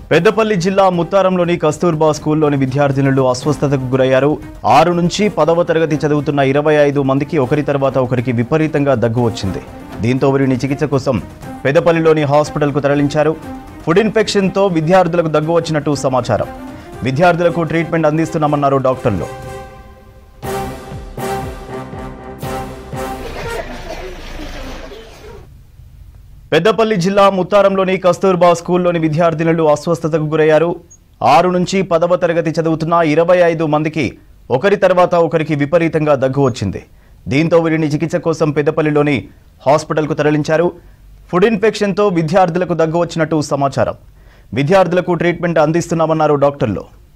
పెద్దపల్లి జిల్లా ముత్తారంలోని కస్తూర్బా స్కూల్లోని విద్యార్థినులు అస్వస్థతకు గురయ్యారు ఆరు నుంచి పదవ తరగతి చదువుతున్న ఇరవై ఐదు మందికి ఒకరి తర్వాత ఒకరికి విపరీతంగా దగ్గు వచ్చింది దీంతో వీరిని చికిత్స కోసం పెద్దపల్లిలోని హాస్పిటల్కు తరలించారు ఫుడ్ ఇన్ఫెక్షన్తో విద్యార్థులకు దగ్గు వచ్చినట్టు సమాచారం విద్యార్థులకు ట్రీట్మెంట్ అందిస్తున్నామన్నారు డాక్టర్లు పెద్దపల్లి జిల్లా ముత్తారంలోని కస్తూర్బా స్కూల్లోని విద్యార్థినులు అస్వస్థతకు గురయ్యారు ఆరు నుంచి పదవ తరగతి చదువుతున్న ఇరవై ఐదు మందికి ఒకరి తర్వాత ఒకరికి విపరీతంగా దగ్గు వచ్చింది దీంతో వీరిని చికిత్స కోసం పెద్దపల్లిలోని హాస్పిటల్కు తరలించారు ఫుడ్ ఇన్ఫెక్షన్తో విద్యార్థులకు దగ్గు వచ్చినట్టు సమాచారం విద్యార్థులకు ట్రీట్మెంట్ అందిస్తున్నామన్నారు డాక్టర్లు